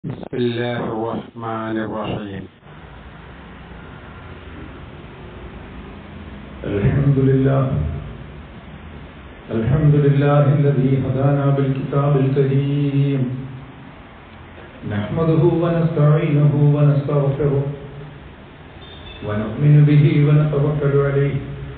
بسم الله الرحمن الرحيم الحمد لله الحمد لله الذي هدانا بالكتاب الكريم نحمده ونستعينه ونستغفره ونؤمن به ونتوكل عليه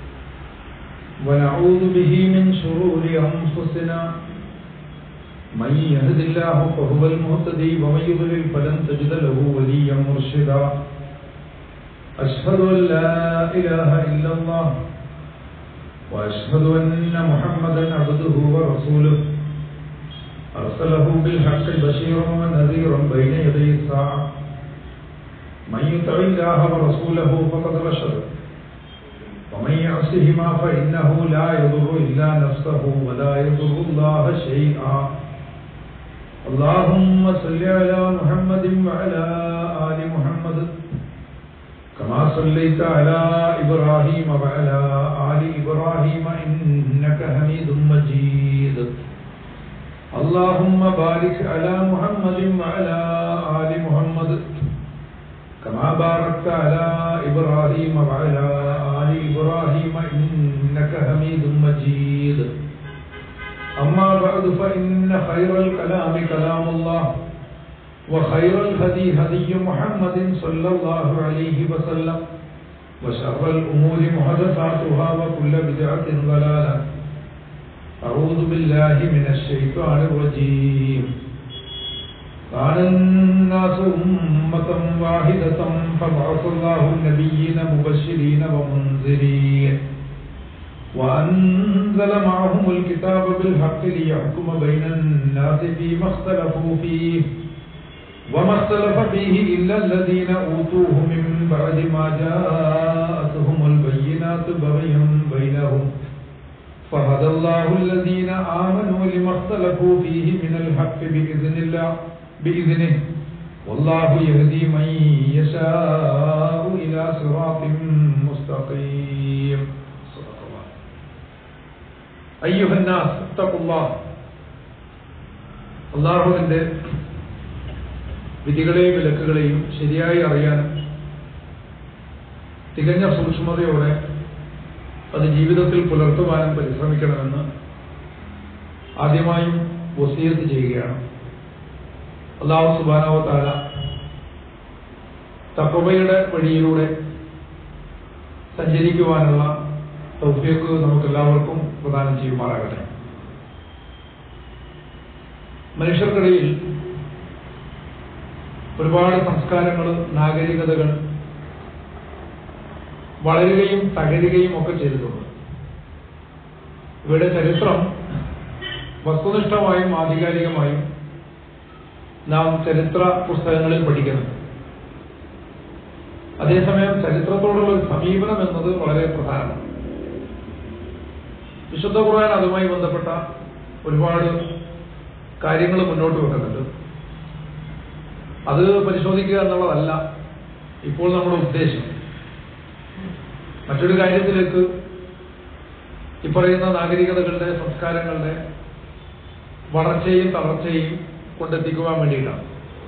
ونعوذ به من شرور أنفسنا من يهد الله فهو المهتدي ومن يضلل فلن تجد له وليا مرشدا أشهد أن لا إله إلا الله وأشهد أن محمدا عبده ورسوله أرسله بالحق بشيرا ونذيرا بين يدي الساعة من يطع الله ورسوله فقد رشد ومن يعصهما فإنه لا يضر إلا نفسه ولا يضر الله شيئا اللهم صل على محمد وعلى آل محمد كما صليت على إبراهيم وعلى آل إبراهيم إنك حميد مجيد اللهم بارك على محمد وعلى آل محمد كما باركت على إبراهيم وعلى آل إبراهيم إنك حميد مجيد أما بعد فإن خير الكلام كلام الله وخير الهدي هدي محمد صلى الله عليه وسلم وشر الأمور محدثاتها وكل بدعة ضلالة أعوذ بالله من الشيطان الرجيم كان الناس أمة واحدة فبعث الله النبيين مبشرين ومنذرين وأنزل معهم الكتاب بالحق ليحكم بين الناس فيما اختلفوا فيه وما اختلف فيه إلا الذين أوتوه من بعد ما جاءتهم البينات بغيا بينهم فهدى الله الذين آمنوا لما اختلفوا فيه من الحق بإذن الله بإذنه والله يهدي من يشاء إلى صراط مستقيم صدق الله أيها الناس اتقوا الله അള്ളാഹുവിന്റെ വിധികളെയും വിലക്കുകളെയും ശരിയായി അറിയാനും തികഞ്ഞ സൂക്ഷ്മതയോടെ അത് ജീവിതത്തിൽ പുലർത്തുവാനും പരിശ്രമിക്കണമെന്ന് ആദ്യമായും വസീയത്ത് ചെയ്യുകയാണ് അള്ളാഹു സുബാനോ താല തക്കവയുടെ വഴിയിലൂടെ സഞ്ചരിക്കുവാനുള്ള സൗഫിയക്ക് നമുക്കെല്ലാവർക്കും പ്രദാനം ചെയ്യുമാറാകട്ടെ മനുഷ്യർക്കിടയിൽ ഒരുപാട് സംസ്കാരങ്ങൾ നാഗരികതകൾ വളരുകയും തകരുകയും ഒക്കെ ചെയ്തിട്ടുണ്ട് ഇവയുടെ ചരിത്രം വസ്തുനിഷ്ഠമായും ആധികാരികമായും നാം ചരിത്ര പുസ്തകങ്ങളിൽ പഠിക്കുന്നുണ്ട് അതേസമയം ചരിത്രത്തോടുള്ള ഒരു സമീപനം എന്നത് വളരെ പ്രധാനമാണ് വിശുദ്ധ ഖുർആൻ അതുമായി ബന്ധപ്പെട്ട ഒരുപാട് കാര്യങ്ങൾ മുന്നോട്ട് വെക്കുന്നുണ്ട് അത് പരിശോധിക്കുക എന്നുള്ളതല്ല ഇപ്പോൾ നമ്മുടെ ഉദ്ദേശം മറ്റൊരു കാര്യത്തിലേക്ക് ഇപ്പറയുന്ന നാഗരികതകളുടെ സംസ്കാരങ്ങളുടെ വളർച്ചയും തളർച്ചയും കൊണ്ടെത്തിക്കുവാൻ വേണ്ടിയിട്ടാണ്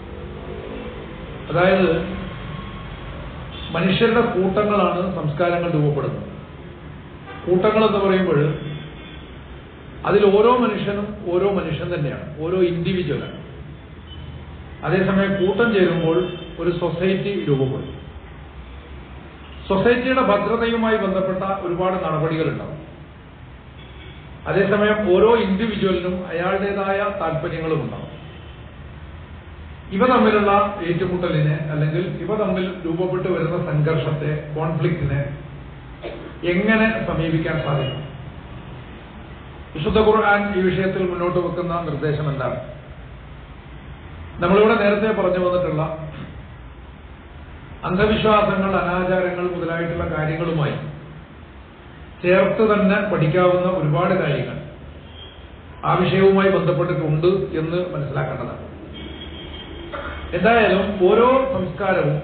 അതായത് മനുഷ്യരുടെ കൂട്ടങ്ങളാണ് സംസ്കാരങ്ങൾ രൂപപ്പെടുന്നത് കൂട്ടങ്ങൾ എന്ന് പറയുമ്പോൾ അതിൽ ഓരോ മനുഷ്യനും ഓരോ മനുഷ്യൻ തന്നെയാണ് ഓരോ ഇൻഡിവിജ്വലാണ് അതേസമയം കൂട്ടം ചേരുമ്പോൾ ഒരു സൊസൈറ്റി രൂപപ്പെടും സൊസൈറ്റിയുടെ ഭദ്രതയുമായി ബന്ധപ്പെട്ട ഒരുപാട് നടപടികളുണ്ടാവും അതേസമയം ഓരോ ഇൻഡിവിജ്വലിനും അയാളുടേതായ താല്പര്യങ്ങളും ഉണ്ടാവും ഇവ തമ്മിലുള്ള ഏറ്റുമുട്ടലിനെ അല്ലെങ്കിൽ ഇവ തമ്മിൽ രൂപപ്പെട്ടു വരുന്ന സംഘർഷത്തെ കോൺഫ്ലിക്റ്റിനെ എങ്ങനെ സമീപിക്കാൻ സാധിക്കും വിശുദ്ധ ഖുർആൻ ഈ വിഷയത്തിൽ മുന്നോട്ട് വെക്കുന്ന നിർദ്ദേശം എന്താണ് നമ്മളിവിടെ നേരത്തെ പറഞ്ഞു വന്നിട്ടുള്ള അന്ധവിശ്വാസങ്ങൾ അനാചാരങ്ങൾ മുതലായിട്ടുള്ള കാര്യങ്ങളുമായി ചേർത്ത് തന്നെ പഠിക്കാവുന്ന ഒരുപാട് കാര്യങ്ങൾ ആ വിഷയവുമായി ബന്ധപ്പെട്ടിട്ടുണ്ട് എന്ന് മനസ്സിലാക്കേണ്ടതാണ് എന്തായാലും ഓരോ സംസ്കാരവും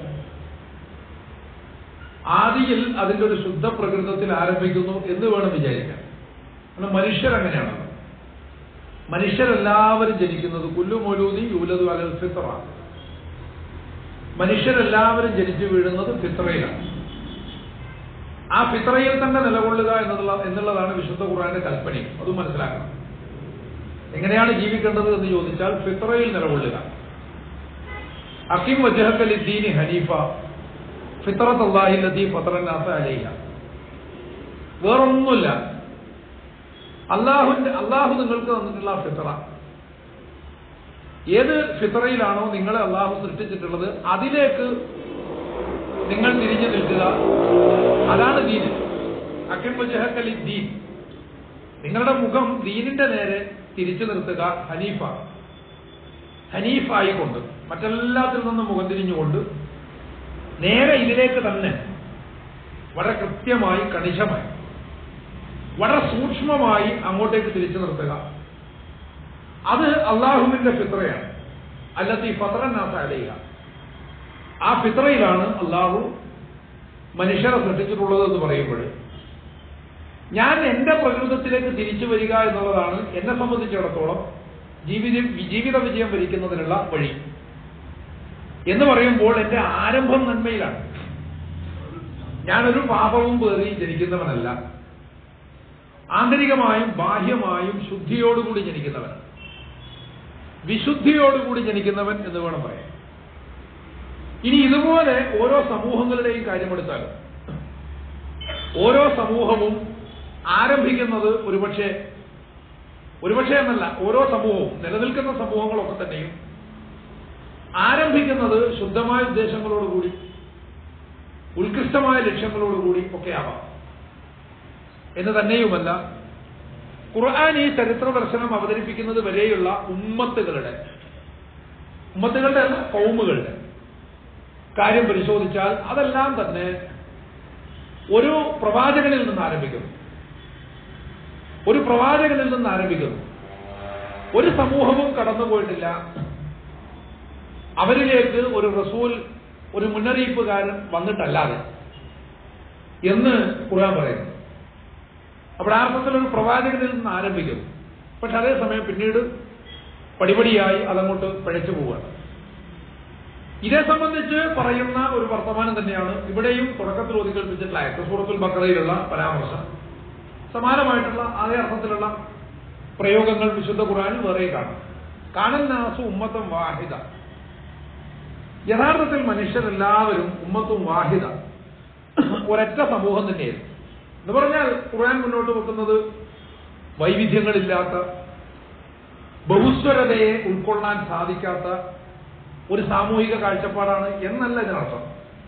ആദിയിൽ അതിന്റെ ഒരു ശുദ്ധ പ്രകൃതത്തിൽ ആരംഭിക്കുന്നു എന്ന് വേണം വിചാരിക്കാൻ കാരണം മനുഷ്യരങ്ങനെയാണ് മനുഷ്യരെല്ലാവരും ജനിക്കുന്നത് കുല്ലു മൊലൂതി യൂലതു അലൽ ഫിത്ര മനുഷ്യരെല്ലാവരും ജനിച്ചു വീഴുന്നത് ഫിത്രയിലാണ് ആ ഫിത്രയിൽ തന്നെ നിലകൊള്ളുക എന്നുള്ള എന്നുള്ളതാണ് വിശുദ്ധ ഖുർആന്റെ കൽപ്പനയും അതും മനസ്സിലാക്കണം എങ്ങനെയാണ് ജീവിക്കേണ്ടത് എന്ന് ചോദിച്ചാൽ ഫിത്രയിൽ നിലകൊള്ളുക അക്കിം വജഹക്കലി ദീനി ഹനീഫ ഫിത്രത്ത് അള്ളാഹി ലദീ ഫത്രനാഥ അലൈഹ വേറൊന്നുമില്ല അള്ളാഹുന്റെ അള്ളാഹു നിങ്ങൾക്ക് തന്നിട്ടുള്ള ഫിത്ര ഏത് ഫിത്രയിലാണോ നിങ്ങളെ അള്ളാഹു സൃഷ്ടിച്ചിട്ടുള്ളത് അതിലേക്ക് നിങ്ങൾ തിരിഞ്ഞു നിൽക്കുക അതാണ് ദീൻ അക്കിം വജഹക്കലി ദീൻ നിങ്ങളുടെ മുഖം ദീനിന്റെ നേരെ തിരിച്ചു നിർത്തുക ഹനീഫ ഹനീഫായിക്കൊണ്ട് മറ്റെല്ലാത്തിൽ നിന്നും മുഖം തിരിഞ്ഞുകൊണ്ട് നേരെ ഇതിലേക്ക് തന്നെ വളരെ കൃത്യമായി കണിശമായി വളരെ സൂക്ഷ്മമായി അങ്ങോട്ടേക്ക് തിരിച്ചു നിർത്തുക അത് അള്ളാഹുവിന്റെ ഫിത്രയാണ് അല്ലത്തി ഫത്രനാഥ അലയുക ആ ഫിത്രയിലാണ് അള്ളാഹു മനുഷ്യരെ സൃഷ്ടിച്ചിട്ടുള്ളത് എന്ന് പറയുമ്പോൾ ഞാൻ എന്റെ പ്രകൃതത്തിലേക്ക് തിരിച്ചു വരിക എന്നുള്ളതാണ് എന്നെ സംബന്ധിച്ചിടത്തോളം ജീവിത ജീവിത വിജയം വരിക്കുന്നതിനുള്ള വഴി എന്ന് പറയുമ്പോൾ എന്റെ ആരംഭം നന്മയിലാണ് ഞാനൊരു പാപവും പേറി ജനിക്കുന്നവനല്ല ആന്തരികമായും ബാഹ്യമായും ശുദ്ധിയോടുകൂടി ജനിക്കുന്നവൻ വിശുദ്ധിയോടുകൂടി ജനിക്കുന്നവൻ എന്ന് വേണം പറയാൻ ഇനി ഇതുപോലെ ഓരോ സമൂഹങ്ങളുടെയും കാര്യമെടുത്താൽ ഓരോ സമൂഹവും ആരംഭിക്കുന്നത് ഒരുപക്ഷെ ഒരുപക്ഷെ എന്നല്ല ഓരോ സമൂഹവും നിലനിൽക്കുന്ന സമൂഹങ്ങളൊക്കെ തന്നെയും ആരംഭിക്കുന്നത് ശുദ്ധമായ ഉദ്ദേശങ്ങളോടുകൂടി ഉത്കൃഷ്ടമായ ലക്ഷ്യങ്ങളോടുകൂടി ഒക്കെ ആവാം എന്ന് തന്നെയുമല്ല ഖുർആൻ ഈ ചരിത്ര ദർശനം അവതരിപ്പിക്കുന്നത് വരെയുള്ള ഉമ്മത്തുകളുടെ ഉമ്മത്തുകളുടെ അല്ല കൗമുകളുടെ കാര്യം പരിശോധിച്ചാൽ അതെല്ലാം തന്നെ ഒരു പ്രവാചകനിൽ നിന്ന് ആരംഭിക്കുന്നു ഒരു പ്രവാചകനിൽ നിന്ന് ആരംഭിക്കുന്നു ഒരു സമൂഹവും കടന്നുപോയിട്ടില്ല അവരിലേക്ക് ഒരു റസൂൽ ഒരു മുന്നറിയിപ്പുകാരൻ വന്നിട്ടല്ലാതെ എന്ന് ഖുർആൻ പറയുന്നു അപ്പോൾ ആ അർത്ഥത്തിൽ ഒരു പ്രവാചകനിൽ നിന്ന് ആരംഭിക്കുന്നു പക്ഷെ അതേസമയം പിന്നീട് പടിപടിയായി അതങ്ങോട്ട് പിഴച്ചു പോവുകയാണ് ഇതേ സംബന്ധിച്ച് പറയുന്ന ഒരു വർത്തമാനം തന്നെയാണ് ഇവിടെയും തുടക്കത്തിൽ ഒതുക്കൽപ്പിച്ചിട്ടുള്ള ആയത്ത് സൂറത്തുൽ ബക്കറയിലുള്ള പരാമർശം സമാനമായിട്ടുള്ള അതേ അർത്ഥത്തിലുള്ള പ്രയോഗങ്ങൾ വിശുദ്ധ ഖുറാനിൽ വേറെ കാണാം കാണന്നാസു ഉമ്മത്തം വാഹിദ യഥാർത്ഥത്തിൽ മനുഷ്യരെല്ലാവരും ഉമ്മത്തും വാഹിദ ഒരൊറ്റ സമൂഹം തന്നെയായിരുന്നു എന്ന് പറഞ്ഞാൽ ഖുർആൻ മുന്നോട്ട് വെക്കുന്നത് വൈവിധ്യങ്ങളില്ലാത്ത ബഹുസ്വരതയെ ഉൾക്കൊള്ളാൻ സാധിക്കാത്ത ഒരു സാമൂഹിക കാഴ്ചപ്പാടാണ് എന്നല്ല ഇതിനർത്ഥം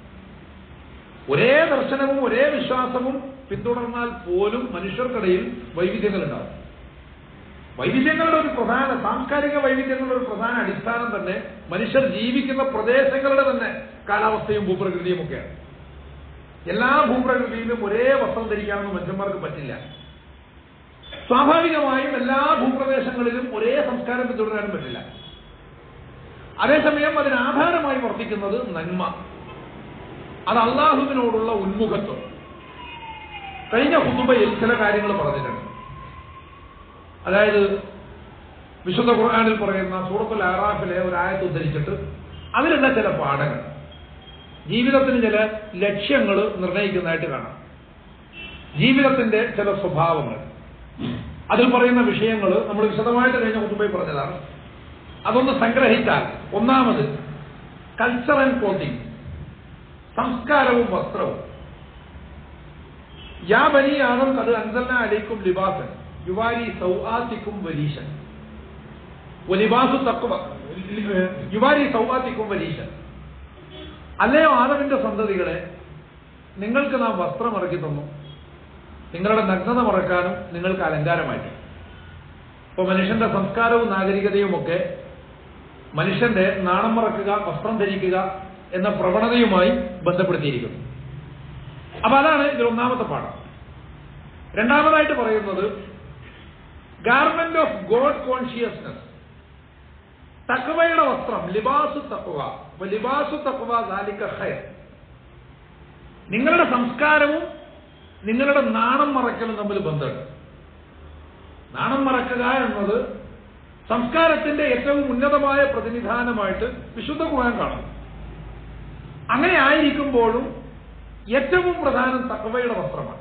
ഒരേ ദർശനവും ഒരേ വിശ്വാസവും പിന്തുടർന്നാൽ പോലും മനുഷ്യർക്കിടയിൽ വൈവിധ്യങ്ങളുണ്ടാകും വൈവിധ്യങ്ങളുടെ ഒരു പ്രധാന സാംസ്കാരിക വൈവിധ്യങ്ങളുടെ ഒരു പ്രധാന അടിസ്ഥാനം തന്നെ മനുഷ്യർ ജീവിക്കുന്ന പ്രദേശങ്ങളുടെ തന്നെ കാലാവസ്ഥയും ഭൂപ്രകൃതിയും ഒക്കെയാണ് എല്ലാ ഭൂപ്രകൃതിയിലും ഒരേ വസ്ത്രം ധരിക്കാമെന്ന് മനുഷ്യന്മാർക്ക് പറ്റില്ല സ്വാഭാവികമായും എല്ലാ ഭൂപ്രദേശങ്ങളിലും ഒരേ സംസ്കാരം പിന്തുടരാനും പറ്റില്ല അതേസമയം അതിന് ആധാരമായി വർത്തിക്കുന്നത് നന്മ അത് അള്ളാഹുവിനോടുള്ള ഉന്മുഖത്വം കഴിഞ്ഞ ഹുതുബയിൽ ചില കാര്യങ്ങൾ പറഞ്ഞിട്ടുണ്ട് അതായത് വിശുദ്ധ ഖുർആാനിൽ പറയുന്ന സൂറത്തുൽ ആറാഫിലെ ഒരു ആയത്ത് ഉദ്ധരിച്ചിട്ട് അതിലുള്ള ചില പാഠങ്ങൾ ജീവിതത്തിന് ചില ലക്ഷ്യങ്ങൾ നിർണ്ണയിക്കുന്നതായിട്ട് കാണാം ജീവിതത്തിന്റെ ചില സ്വഭാവങ്ങൾ അതിൽ പറയുന്ന വിഷയങ്ങൾ നമ്മൾ വിശദമായിട്ട് കഴിഞ്ഞ കുത്തുമ്പയിൽ പറഞ്ഞതാണ് അതൊന്ന് സംഗ്രഹിച്ചാൽ ഒന്നാമത് കൾച്ചർ ആൻഡ് ക്ലോത്തിങ് സംസ്കാരവും വസ്ത്രവും യാ ബനി ആദം അത് അൻസൽന അലൈക്കും ലിബാസൻ യുവാരി സൗആത്തിക്കും വലീശൻ വലിബാസു തക്കുവ യുവാരി സൗആത്തിക്കും വലീശൻ അല്ലയോ ആദമിന്റെ സന്തതികളെ നിങ്ങൾക്ക് നാം വസ്ത്രം ഇറക്കി തന്നു നിങ്ങളുടെ നഗ്നത മറക്കാനും നിങ്ങൾക്ക് അലങ്കാരമായിട്ട് ഇപ്പോൾ മനുഷ്യന്റെ സംസ്കാരവും നാഗരികതയും ഒക്കെ മനുഷ്യന്റെ നാണം മറക്കുക വസ്ത്രം ധരിക്കുക എന്ന പ്രവണതയുമായി ബന്ധപ്പെടുത്തിയിരിക്കുന്നു അപ്പൊ അതാണ് ഇതിൽ ഒന്നാമത്തെ പാഠം രണ്ടാമതായിട്ട് പറയുന്നത് ഗാർമെന്റ് ഓഫ് ഗോഡ് കോൺഷ്യസ്നസ് തക്വയുടെ വസ്ത്രം ലിബാസു തക്വ അപ്പൊ ലിബാസു തക്വ ദാലിക ഖൈർ നിങ്ങളുടെ സംസ്കാരവും നിങ്ങളുടെ നാണം മറക്കലും തമ്മിൽ ബന്ധമുണ്ട് നാണം മറക്കുക എന്നത് സംസ്കാരത്തിന്റെ ഏറ്റവും ഉന്നതമായ പ്രതിനിധാനമായിട്ട് വിശുദ്ധ ഖുർആൻ കാണുന്നു അങ്ങനെ ആയിരിക്കുമ്പോഴും ഏറ്റവും പ്രധാനം തക്കവയുടെ വസ്ത്രമാണ്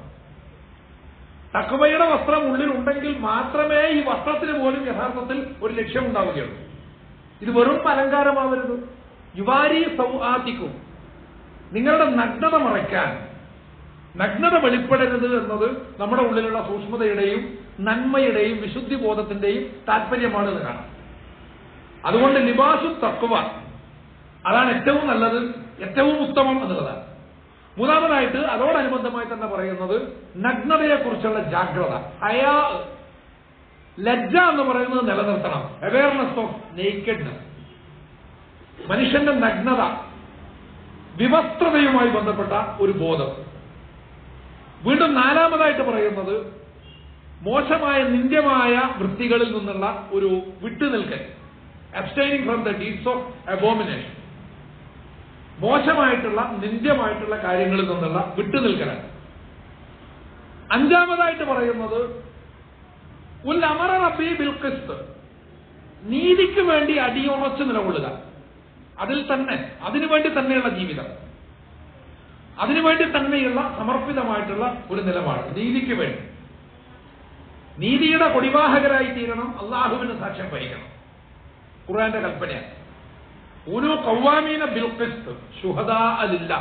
തക്കവയുടെ വസ്ത്രം ഉള്ളിലുണ്ടെങ്കിൽ മാത്രമേ ഈ വസ്ത്രത്തിന് പോലും യഥാർത്ഥത്തിൽ ഒരു ലക്ഷ്യമുണ്ടാവുകയുള്ളൂ ഇത് വെറും അലങ്കാരമാവരുത് യുവാരി സൗആത്തിക്കും നിങ്ങളുടെ നഗ്നത മറയ്ക്കാൻ നഗ്നത വെളിപ്പെടരുത് എന്നത് നമ്മുടെ ഉള്ളിലുള്ള സൂക്ഷ്മതയുടെയും നന്മയുടെയും വിശുദ്ധി ബോധത്തിന്റെയും താല്പര്യമാണ് എന്ന് കാണാം അതുകൊണ്ട് ലിബാസു തക്കുവ അതാണ് ഏറ്റവും നല്ലത് ഏറ്റവും ഉത്തമം എന്നുള്ളതാണ് മൂന്നാമതായിട്ട് അതോടനുബന്ധമായി തന്നെ പറയുന്നത് നഗ്നതയെക്കുറിച്ചുള്ള ജാഗ്രത ഹയാ ലജ്ജ എന്ന് പറയുന്നത് നിലനിർത്തണം അവയർനെസ് ഓഫ് നേക്കഡ്നെസ് മനുഷ്യന്റെ നഗ്നത വിവസ്ത്രതയുമായി ബന്ധപ്പെട്ട ഒരു ബോധം വീണ്ടും നാലാമതായിട്ട് പറയുന്നത് മോശമായ നിന്ദ്യമായ വൃത്തികളിൽ നിന്നുള്ള ഒരു വിട്ടുനിൽക്കൽ abstaining from the deeds of abomination മോശമായിട്ടുള്ള നിന്ദ്യമായിട്ടുള്ള കാര്യങ്ങളിൽ നിന്നുള്ള വിട്ടുനിൽക്കലാണ് അഞ്ചാമതായിട്ട് പറയുന്നത് ഉൽ അമറ റബി ബിൽക്കിസ്ത് നീതിക്ക് വേണ്ടി അടിയുറച്ച് നിലകൊള്ളുക അതിൽ തന്നെ അതിനുവേണ്ടി തന്നെയുള്ള ജീവിതം അതിനുവേണ്ടി തന്നെയുള്ള സമർപ്പിതമായിട്ടുള്ള ഒരു നിലപാട് നീതിക്ക് വേണ്ടി നീതിയുടെ കൊടിവാഹകരായി തീരണം അള്ളാഹുവിന് സാക്ഷ്യം വഹിക്കണം ഖുർആന്റെ കൽപ്പനയാണ് ഒരു കൗവാമീന ബിൽക്കിസ്ത് ശുഹദാ അലില്ല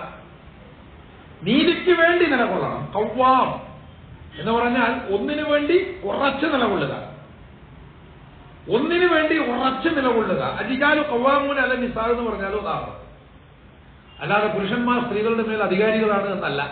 നീതിക്ക് വേണ്ടി നിലകൊള്ളണം കൗവാം എന്ന് പറഞ്ഞാൽ ഒന്നിനു വേണ്ടി ഉറച്ചു നിലകൊള്ളുക ഒന്നിനു വേണ്ടി ഉറച്ചു നിലകൊള്ളുക അധികാരം കൗവാമൂന അല്ല നിസാ എന്ന് പറഞ്ഞാലും അതാണ് അല്ലാതെ പുരുഷന്മാർ സ്ത്രീകളുടെ മേൽ അധികാരികളാണ് എന്നല്ല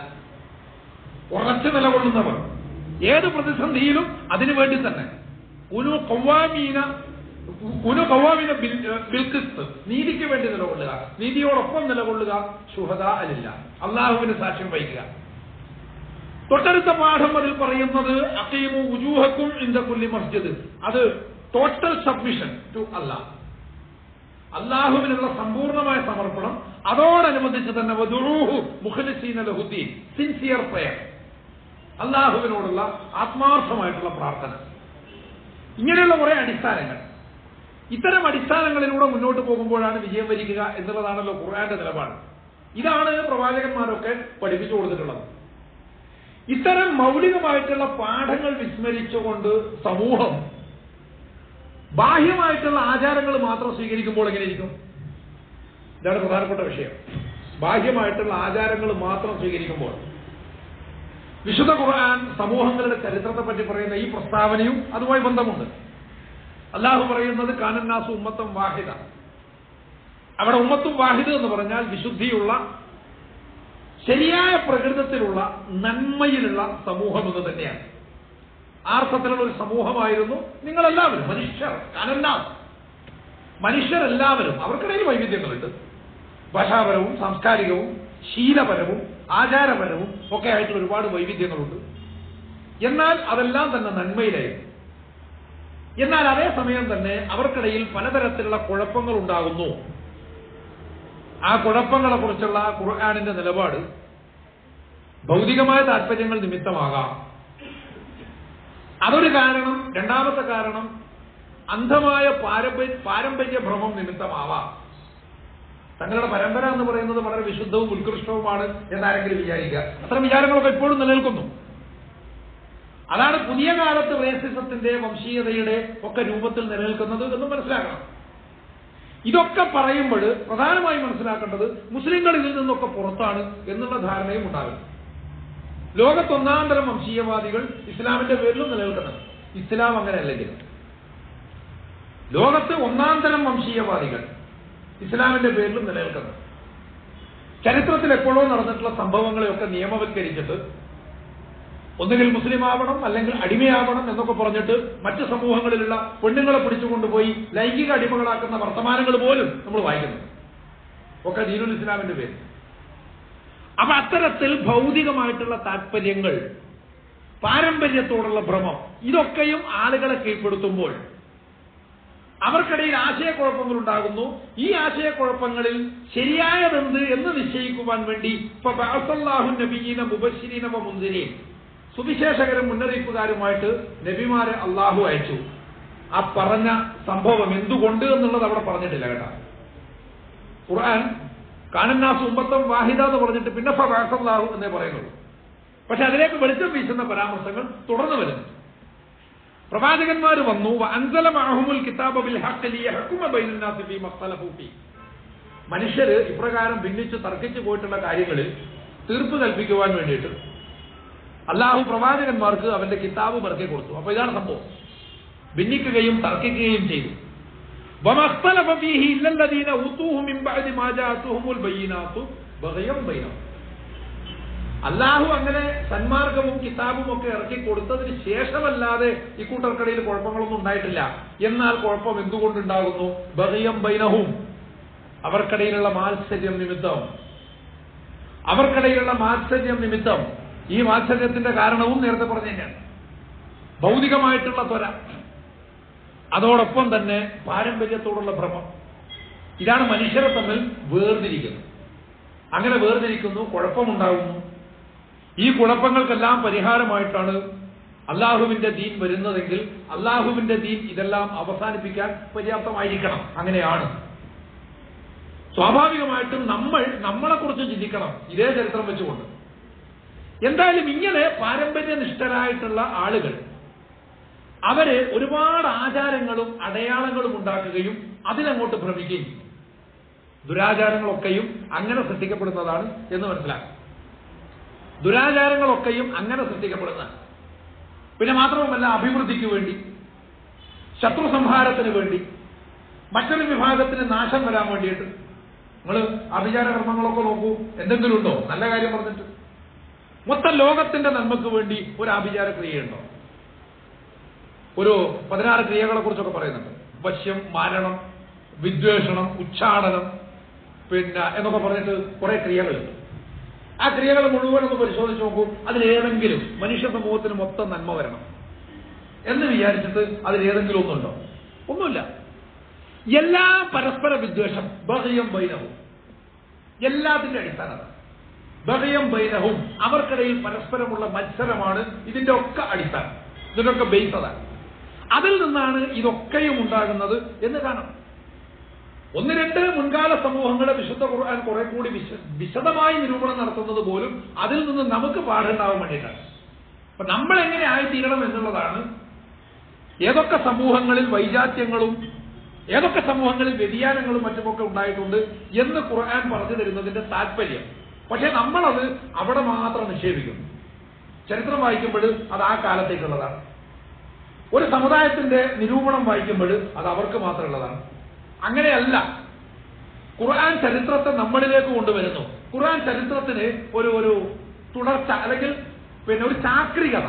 ഉറച്ചു നിലകൊള്ളുന്നവർ ഏത് പ്രതിസന്ധിയിലും അതിനു വേണ്ടി തന്നെ ഒരു കൗവാമീന ഒരു കൗവാമീന ബിൽക്കിസ്ത് നീതിക്ക് വേണ്ടി നിലകൊള്ളുക നീതിയോടൊപ്പം നിലകൊള്ളുക ശുഹദ അലില്ല അള്ളാഹുവിന് സാക്ഷ്യം വഹിക്കുക തൊട്ടടുത്ത പാഠം അതിൽ പറയുന്നത് അക്കീമു ഉജൂഹക്കും ഇന്ദക്കുല്ലി മസ്ജിദ് അത് ടോട്ടൽ സബ്മിഷൻ ടു അള്ളാഹ് അള്ളാഹുവിനുള്ള സമ്പൂർണമായ സമർപ്പണം അതോടനുബന്ധിച്ച് തന്നെ വധുറൂഹു മുഖലിസീന ലഹുദ്ദീൻ സിൻസിയർ പ്രയർ അള്ളാഹുവിനോടുള്ള ആത്മാർത്ഥമായിട്ടുള്ള പ്രാർത്ഥന ഇങ്ങനെയുള്ള കുറെ അടിസ്ഥാനങ്ങൾ ഇത്തരം അടിസ്ഥാനങ്ങളിലൂടെ മുന്നോട്ട് പോകുമ്പോഴാണ് വിജയം വരിക്കുക എന്നുള്ളതാണല്ലോ ഖുർആന്റെ നിലപാട് ഇതാണ് പ്രവാചകന്മാരൊക്കെ പഠിപ്പിച്ചു കൊടുത്തിട്ടുള്ളത് ഇത്തരം മൗലികമായിട്ടുള്ള പാഠങ്ങൾ വിസ്മരിച്ചുകൊണ്ട് സമൂഹം ബാഹ്യമായിട്ടുള്ള ആചാരങ്ങൾ മാത്രം സ്വീകരിക്കുമ്പോൾ എങ്ങനെയിരിക്കും ഇതാണ് പ്രധാനപ്പെട്ട വിഷയം ബാഹ്യമായിട്ടുള്ള ആചാരങ്ങൾ മാത്രം സ്വീകരിക്കുമ്പോൾ വിശുദ്ധ ഖുർആൻ സമൂഹങ്ങളുടെ ചരിത്രത്തെ പറ്റി പറയുന്ന ഈ പ്രസ്താവനയും അതുമായി ബന്ധമുണ്ട് അള്ളാഹു പറയുന്നത് കാനന്നാസ് ഉമ്മത്തം വാഹിദ അവിടെ ഉമ്മത്തും വാഹിദ് എന്ന് പറഞ്ഞാൽ വിശുദ്ധിയുള്ള ശരിയായ പ്രകൃതത്തിലുള്ള നന്മയിലുള്ള സമൂഹം എന്ന് തന്നെയാണ് ആർത്ഥത്തിലുള്ള ഒരു സമൂഹമായിരുന്നു നിങ്ങളെല്ലാവരും മനുഷ്യർ കാനന്നാസ് മനുഷ്യരെല്ലാവരും അവർക്കിടയിൽ വൈവിധ്യങ്ങളുണ്ട് ഭാഷാപരവും സാംസ്കാരികവും ശീലപരവും ആചാരപരവും ഒക്കെ ആയിട്ടുള്ള ഒരുപാട് വൈവിധ്യങ്ങളുണ്ട് എന്നാൽ അതെല്ലാം തന്നെ നന്മയിലായിരുന്നു എന്നാൽ അതേസമയം തന്നെ അവർക്കിടയിൽ പലതരത്തിലുള്ള കുഴപ്പങ്ങൾ ഉണ്ടാകുന്നു ആ കുഴപ്പങ്ങളെ കുറിച്ചുള്ള ഖുർആാനിന്റെ നിലപാട് ഭൗതികമായ താല്പര്യങ്ങൾ നിമിത്തമാകാം അതൊരു കാരണം രണ്ടാമത്തെ കാരണം അന്ധമായ പാരമ്പര്യ പാരമ്പര്യ ഭ്രമം നിമിത്തമാവാം തങ്ങളുടെ പരമ്പര എന്ന് പറയുന്നത് വളരെ വിശുദ്ധവും ഉത്കൃഷ്ടവുമാണ് എന്നാരെങ്കിലും വിചാരിക്കുക അത്തരം വിചാരങ്ങളൊക്കെ ഇപ്പോഴും നിലനിൽക്കുന്നു അതാണ് പുതിയ കാലത്ത് റേസിസത്തിന്റെ വംശീയതയുടെ ഒക്കെ രൂപത്തിൽ നിലനിൽക്കുന്നത് എന്ന് മനസ്സിലാക്കണം ഇതൊക്കെ പറയുമ്പോൾ പ്രധാനമായും മനസ്സിലാക്കേണ്ടത് മുസ്ലിങ്ങൾ ഇതിൽ നിന്നൊക്കെ പുറത്താണ് എന്നുള്ള ധാരണയും ഉണ്ടാകും ലോകത്തൊന്നാം തരം വംശീയവാദികൾ ഇസ്ലാമിന്റെ പേരിലും നിലനിൽക്കുന്നുണ്ട് ഇസ്ലാം അങ്ങനെയല്ലെങ്കിലും ലോകത്ത് ഒന്നാം തരം വംശീയവാദികൾ ഇസ്ലാമിന്റെ പേരിലും നിലനിൽക്കുന്നത് ചരിത്രത്തിൽ എപ്പോഴോ നടന്നിട്ടുള്ള സംഭവങ്ങളെയൊക്കെ നിയമവൽക്കരിച്ചിട്ട് ഒന്നുകിൽ മുസ്ലിം ആവണം അല്ലെങ്കിൽ അടിമയാവണം എന്നൊക്കെ പറഞ്ഞിട്ട് മറ്റ് സമൂഹങ്ങളിലുള്ള പെണ്ണുങ്ങളെ പിടിച്ചുകൊണ്ടുപോയി ലൈംഗിക അടിമകളാക്കുന്ന വർത്തമാനങ്ങൾ പോലും നമ്മൾ വായിക്കുന്നു ഒക്കെ ദീനുൽ ഇസ്ലാമിന്റെ പേര് അപ്പൊ അത്തരത്തിൽ ഭൗതികമായിട്ടുള്ള താല്പര്യങ്ങൾ പാരമ്പര്യത്തോടുള്ള ഭ്രമം ഇതൊക്കെയും ആളുകളെ കീഴ്പ്പെടുത്തുമ്പോൾ അവർക്കിടയിൽ ആശയക്കുഴപ്പങ്ങൾ ഉണ്ടാകുന്നു ഈ ആശയക്കുഴപ്പങ്ങളിൽ ശരിയായതെന്ത് എന്ന് നിശ്ചയിക്കുവാൻ വേണ്ടി ഇപ്പൊ ബഅസല്ലാഹു നബിയീന മുബശ്ശിരീന വ മുൻദിരീൻ സുവിശേഷകരും മുന്നറിയിപ്പുകാരുമായിട്ട് നബിമാരെ അള്ളാഹു അയച്ചു ആ പറഞ്ഞ സംഭവം എന്തുകൊണ്ട് എന്നുള്ളത് അവിടെ പറഞ്ഞിട്ടില്ല കേട്ടോ ഖുർആൻ കാനന്നാസ് ഉമ്പത്തം വാഹിദ എന്ന് പറഞ്ഞിട്ട് പിന്നെ ഫാസല്ലാഹു എന്നേ പറയുന്നുള്ളൂ പക്ഷെ അതിലേക്ക് വെളിച്ചം വീശുന്ന പരാമർശങ്ങൾ തുടർന്ന് വരുന്നു പ്രവാചകന്മാർ വന്നു അൻസല മഅഹുമുൽ കിതാബ ബിൽ ഹഖ് ലിയഹ്കുമ ബൈനന്നാസി ഫീ മഖ്തലഫു ഫീ മനുഷ്യർ ഇപ്രകാരം ഭിന്നിച്ച് തർക്കിച്ചു പോയിട്ടുള്ള കാര്യങ്ങളിൽ തീർപ്പ് കൽപ്പിക്കുവാൻ വേണ്ടിയിട്ട് അള്ളാഹു പ്രവാചകന്മാർക്ക് അവന്റെ കിതാബ് പിറക്കി കൊടുത്തു അപ്പൊ ഇതാണ് സംഭവം ഭിന്നിക്കുകയും തർക്കിക്കുകയും ചെയ്തു وما اختلف فيه إلا الذين أوتوه من بعد ما جاءتهم البينات بغيا بينهم അള്ളാഹു അങ്ങനെ സന്മാർഗവും കിതാബും ഒക്കെ ഇറക്കി കൊടുത്തതിന് ശേഷമല്ലാതെ ഇക്കൂട്ടർക്കിടയിൽ കുഴപ്പങ്ങളൊന്നും ഉണ്ടായിട്ടില്ല എന്നാൽ കുഴപ്പം എന്തുകൊണ്ടുണ്ടാകുന്നു ബഹിയം ബൈനഹും അവർക്കിടയിലുള്ള മാത്സര്യം നിമിത്തം അവർക്കിടയിലുള്ള മാത്സര്യം നിമിത്തം ഈ മാത്സര്യത്തിന്റെ കാരണവും നേരത്തെ പറഞ്ഞു തന്നെയാണ് ഭൗതികമായിട്ടുള്ള ത്വര അതോടൊപ്പം തന്നെ പാരമ്പര്യത്തോടുള്ള ഭ്രമം ഇതാണ് മനുഷ്യരെ തമ്മിൽ വേർതിരിക്കുന്നത് അങ്ങനെ വേർതിരിക്കുന്നു കുഴപ്പമുണ്ടാകുന്നു ഈ കുഴപ്പങ്ങൾക്കെല്ലാം പരിഹാരമായിട്ടാണ് അള്ളാഹുവിന്റെ ദീൻ വരുന്നതെങ്കിൽ അള്ളാഹുവിന്റെ ദീൻ ഇതെല്ലാം അവസാനിപ്പിക്കാൻ പര്യാപ്തമായിരിക്കണം അങ്ങനെയാണ് സ്വാഭാവികമായിട്ടും നമ്മൾ നമ്മളെക്കുറിച്ച് ചിന്തിക്കണം ഇതേ ചരിത്രം വെച്ചുകൊണ്ട് എന്തായാലും ഇങ്ങനെ പാരമ്പര്യനിഷ്ഠരായിട്ടുള്ള ആളുകൾ അവര് ഒരുപാട് ആചാരങ്ങളും അടയാളങ്ങളും ഉണ്ടാക്കുകയും അതിലങ്ങോട്ട് ഭ്രമിക്കുകയും ചെയ്യും ദുരാചാരങ്ങളൊക്കെയും അങ്ങനെ സൃഷ്ടിക്കപ്പെടുന്നതാണ് എന്ന് മനസ്സിലാക്കും ദുരാചാരങ്ങളൊക്കെയും അങ്ങനെ സൃഷ്ടിക്കപ്പെടുന്നതാണ് പിന്നെ മാത്രവുമല്ല അഭിവൃദ്ധിക്ക് വേണ്ടി ശത്രു സംഹാരത്തിന് വേണ്ടി മറ്റൊരു വിഭാഗത്തിന് നാശം വരാൻ വേണ്ടിയിട്ട് നിങ്ങൾ അഭിചാര കർമ്മങ്ങളൊക്കെ നോക്കൂ എന്തെങ്കിലും ഉണ്ടോ നല്ല കാര്യം പറഞ്ഞിട്ട് മൊത്തം ലോകത്തിന്റെ നന്മക്ക് വേണ്ടി ഒരു ആഭിചാര ക്രിയയുണ്ടോ ഒരു പതിനാറ് ക്രിയകളെ കുറിച്ചൊക്കെ പറയുന്നുണ്ട് വശ്യം മാരണം വിദ്വേഷണം ഉച്ചാടനം പിന്നെ എന്നൊക്കെ പറഞ്ഞിട്ട് കുറെ ക്രിയകളുണ്ട് ആ ക്രിയകൾ മുഴുവൻ ഒന്ന് പരിശോധിച്ച് നോക്കൂ അതിലേതെങ്കിലും മനുഷ്യ സമൂഹത്തിന് മൊത്തം നന്മ വരണം എന്ന് വിചാരിച്ചിട്ട് അതിലേതെങ്കിലും ഒന്നുണ്ടോ ഒന്നുമില്ല എല്ലാ പരസ്പര വിദ്വേഷം ബഹയം ബൈനവും എല്ലാത്തിന്റെ അടിസ്ഥാനം ബഹയം ബൈനവും അവർക്കിടയിൽ പരസ്പരമുള്ള മത്സരമാണ് ഇതിന്റെ ഒക്കെ അടിസ്ഥാനം ഇതിന്റെ ഒക്കെ ബേസ് അതാണ് അതിൽ നിന്നാണ് ഇതൊക്കെയും ഉണ്ടാകുന്നത് എന്ന് കാണണം ഒന്ന് രണ്ട് മുൻകാല സമൂഹങ്ങളെ വിശുദ്ധ ഖുർആൻ കുറെ കൂടി വിശ വിശദമായി നിരൂപണം നടത്തുന്നത് പോലും അതിൽ നിന്ന് നമുക്ക് പാടുണ്ടാവാൻ വേണ്ടിയിട്ടാണ് അപ്പൊ നമ്മൾ എങ്ങനെ ആയിത്തീരണം എന്നുള്ളതാണ് ഏതൊക്കെ സമൂഹങ്ങളിൽ വൈജാത്യങ്ങളും ഏതൊക്കെ സമൂഹങ്ങളിൽ വ്യതിയാനങ്ങളും മറ്റുമൊക്കെ ഉണ്ടായിട്ടുണ്ട് എന്ന് ഖുർആൻ പറഞ്ഞു തരുന്നതിന്റെ താല്പര്യം പക്ഷെ നമ്മളത് അവിടെ മാത്രം നിക്ഷേപിക്കുന്നു ചരിത്രം വായിക്കുമ്പോൾ അത് ആ കാലത്തേക്കുള്ളതാണ് ഒരു സമുദായത്തിന്റെ നിരൂപണം വായിക്കുമ്പോൾ അത് അവർക്ക് മാത്രമുള്ളതാണ് അങ്ങനെയല്ല ഖുർആൻ ചരിത്രത്തെ നമ്മളിലേക്ക് കൊണ്ടുവരുന്നു ഖുർആൻ ചരിത്രത്തിന് ഒരു ഒരു തുടർച്ച അല്ലെങ്കിൽ പിന്നെ ഒരു ചാക്രികത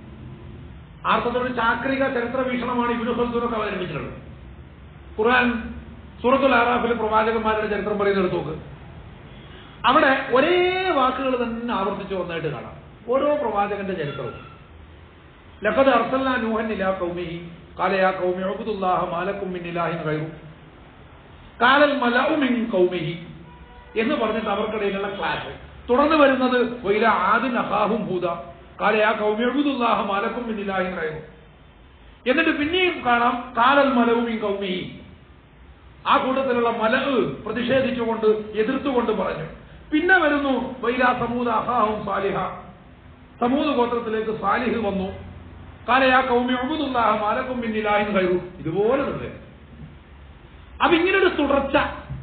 ആർത്ഥത്തിൽ ചാക്രിക ചരിത്ര വീക്ഷണമാണ് ഇബിനു ഹൽദൂനൊക്കെ അവതരിപ്പിച്ചിട്ടുള്ളത് ഖുർആൻ സൂറത്തുൽ ആറാഫിൽ പ്രവാചകന്മാരുടെ ചരിത്രം പറയുന്നത് നോക്ക് അവിടെ ഒരേ വാക്കുകൾ തന്നെ ആവർത്തിച്ച് വന്നായിട്ട് കാണാം ഓരോ പ്രവാചകന്റെ ചരിത്രവും ലഖദ് അർസൽനാ നൂഹൻ ഇലാ ഖൗമിഹി ഖാല യാ ഖൗമി ഉബ്ദുല്ലാഹ മാലക്കും മിൻ ഇലാഹിൻ ഗൈറു കാലൽ മലഉ മിൻ ഖൗമിഹി എന്ന് പറഞ്ഞിട്ട് അവർക്കിടയിലുള്ള ക്ലാഷ് തുടർന്ന് വരുന്നത് വൈല ആദിൻ അഹാഹും ഹൂദ ഖാല യാ ഖൗമി ഉബ്ദുല്ലാഹ മാലക്കും മിൻ ഇലാഹിൻ ഗൈറു എന്നിട്ട് പിന്നെയും കാണാം കാലൽ മലഉ മിൻ ഖൗമിഹി ആ കൂട്ടത്തിലുള്ള മലവ് പ്രതിഷേധിച്ചുകൊണ്ട് എതിർത്തുകൊണ്ട് പറഞ്ഞു പിന്നെ വരുന്നു വൈല സമൂദ അഹാഹും സാലിഹ സമൂത് ഗോത്രത്തിലേക്ക് സാലിഹ് വന്നു കാലയാ കൗമി ഉബുദുല്ലാഹ മാലക്കും മിന്നിലാഹിൻ കയറു ഇതുപോലെ തന്നെ അപ്പൊ ഇങ്ങനൊരു തുടർച്ച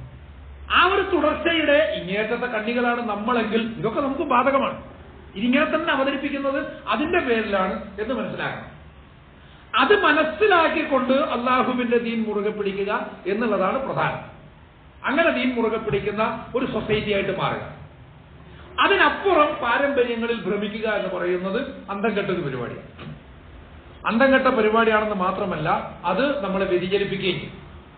ആ ഒരു തുടർച്ചയുടെ ഇങ്ങേറ്റത്തെ കണ്ണികളാണ് നമ്മളെങ്കിൽ ഇതൊക്കെ നമുക്ക് ബാധകമാണ് ഇതിങ്ങനെ തന്നെ അവതരിപ്പിക്കുന്നത് അതിന്റെ പേരിലാണ് എന്ന് മനസ്സിലാക്കണം അത് മനസ്സിലാക്കിക്കൊണ്ട് അള്ളാഹുവിന്റെ ദീൻ മുറുകെ പിടിക്കുക എന്നുള്ളതാണ് പ്രധാനം അങ്ങനെ ദീൻ മുറുകെ പിടിക്കുന്ന ഒരു സൊസൈറ്റി ആയിട്ട് മാറുക അതിനപ്പുറം പാരമ്പര്യങ്ങളിൽ ഭ്രമിക്കുക എന്ന് പറയുന്നത് അന്തം കെട്ടൊരു പരിപാടിയാണ് അന്തം കെട്ട പരിപാടിയാണെന്ന് മാത്രമല്ല അത് നമ്മളെ വ്യതിചലിപ്പിക്കുകയും ചെയ്യും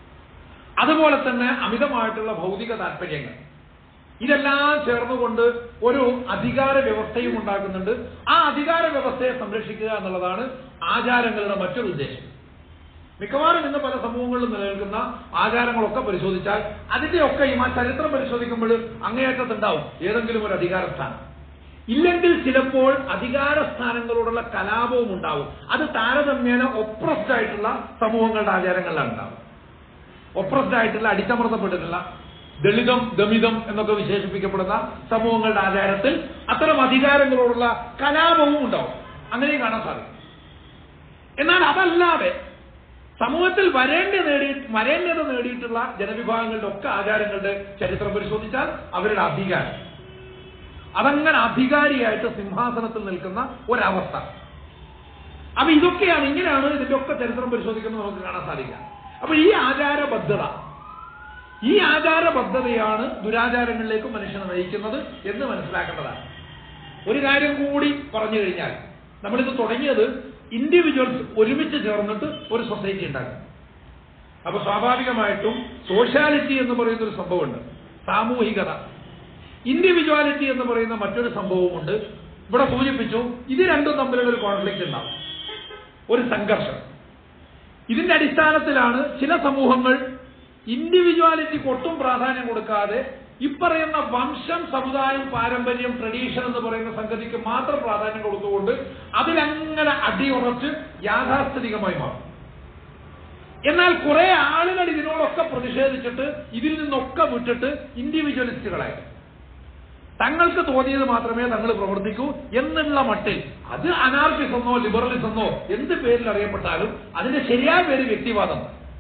അതുപോലെ തന്നെ അമിതമായിട്ടുള്ള ഭൗതിക താല്പര്യങ്ങൾ ഇതെല്ലാം ചേർന്നുകൊണ്ട് ഒരു അധികാര വ്യവസ്ഥയും ഉണ്ടാക്കുന്നുണ്ട് ആ അധികാര വ്യവസ്ഥയെ സംരക്ഷിക്കുക എന്നുള്ളതാണ് ആചാരങ്ങളുടെ മറ്റൊരു ഉദ്ദേശം മിക്കവാറും ഇന്ന് പല സമൂഹങ്ങളിലും നിലനിൽക്കുന്ന ആചാരങ്ങളൊക്കെ പരിശോധിച്ചാൽ അതിന്റെയൊക്കെയും ആ ചരിത്രം പരിശോധിക്കുമ്പോൾ അങ്ങേയറ്റത്തുണ്ടാവും ഏതെങ്കിലും ഒരു അധികാര സ്ഥാനം ഇല്ലെങ്കിൽ ചിലപ്പോൾ അധികാര സ്ഥാനങ്ങളോടുള്ള കലാപവും ഉണ്ടാവും അത് താരതമ്യേന ഒപ്രസ്ഡ് ആയിട്ടുള്ള സമൂഹങ്ങളുടെ ആചാരങ്ങളിലാണ് ഉണ്ടാവും ഒപ്രസ്ഡ് ആയിട്ടുള്ള അടിച്ചമർത്തപ്പെട്ടിട്ടുള്ള ദളിതം ദമിതം എന്നൊക്കെ വിശേഷിപ്പിക്കപ്പെടുന്ന സമൂഹങ്ങളുടെ ആചാരത്തിൽ അത്തരം അധികാരങ്ങളോടുള്ള കലാപവും ഉണ്ടാവും അങ്ങനെയും കാണാൻ സാധിക്കും എന്നാൽ അതല്ലാതെ സമൂഹത്തിൽ വരേണ്ട നേടി വരേണ്ടത് നേടിയിട്ടുള്ള ജനവിഭാഗങ്ങളുടെ ഒക്കെ ആചാരങ്ങളുടെ ചരിത്രം പരിശോധിച്ചാൽ അവരുടെ അധികാരം അതങ്ങനെ അധികാരിയായിട്ട് സിംഹാസനത്തിൽ നിൽക്കുന്ന ഒരവസ്ഥ അപ്പൊ ഇതൊക്കെയാണ് ഇങ്ങനെയാണ് ഇതിന്റെ ഒക്കെ ചരിത്രം പരിശോധിക്കുന്നത് നമുക്ക് കാണാൻ സാധിക്കുക അപ്പൊ ഈ ആചാരബദ്ധത ഈ ആചാരബദ്ധതയാണ് ദുരാചാരങ്ങളിലേക്ക് മനുഷ്യനെ നയിക്കുന്നത് എന്ന് മനസ്സിലാക്കേണ്ടതാണ് ഒരു കാര്യം കൂടി പറഞ്ഞു കഴിഞ്ഞാൽ നമ്മളിത് തുടങ്ങിയത് ഇൻഡിവിജ്വൽസ് ഒരുമിച്ച് ചേർന്നിട്ട് ഒരു സൊസൈറ്റി ഉണ്ടാക്കും അപ്പൊ സ്വാഭാവികമായിട്ടും സോഷ്യാലിറ്റി എന്ന് പറയുന്ന ഒരു സംഭവമുണ്ട് സാമൂഹികത ഇൻഡിവിജ്വാലിറ്റി എന്ന് പറയുന്ന മറ്റൊരു സംഭവമുണ്ട് ഇവിടെ സൂചിപ്പിച്ചു ഇത് രണ്ടും തമ്മിലുള്ള ഒരു കോൺഫ്ലിക്റ്റ് ഉണ്ടാവും ഒരു സംഘർഷം ഇതിന്റെ അടിസ്ഥാനത്തിലാണ് ചില സമൂഹങ്ങൾ ഇൻഡിവിജ്വാലിറ്റിക്ക് ഒട്ടും പ്രാധാന്യം കൊടുക്കാതെ ഇപ്പറയുന്ന വംശം സമുദായം പാരമ്പര്യം ട്രഡീഷൻ എന്ന് പറയുന്ന സംഗതിക്ക് മാത്രം പ്രാധാന്യം കൊടുത്തുകൊണ്ട് അതിലങ്ങനെ അടിയുറച്ച് യാഥാസ്ഥിതികമായി മാറും എന്നാൽ കുറെ ആളുകൾ ഇതിനോടൊക്കെ പ്രതിഷേധിച്ചിട്ട് ഇതിൽ നിന്നൊക്കെ വിട്ടിട്ട് ഇൻഡിവിജ്വലിസ്റ്റുകളായി തങ്ങൾക്ക് തോന്നിയത് മാത്രമേ തങ്ങൾ പ്രവർത്തിക്കൂ എന്നുള്ള മട്ടിൽ അത് അനാർക്കിസമോ ലിബറലിസമോ എന്ത് പേരിൽ അറിയപ്പെട്ടാലും അതിന്റെ ശരിയായ പേര് വ്യക്തിവാദം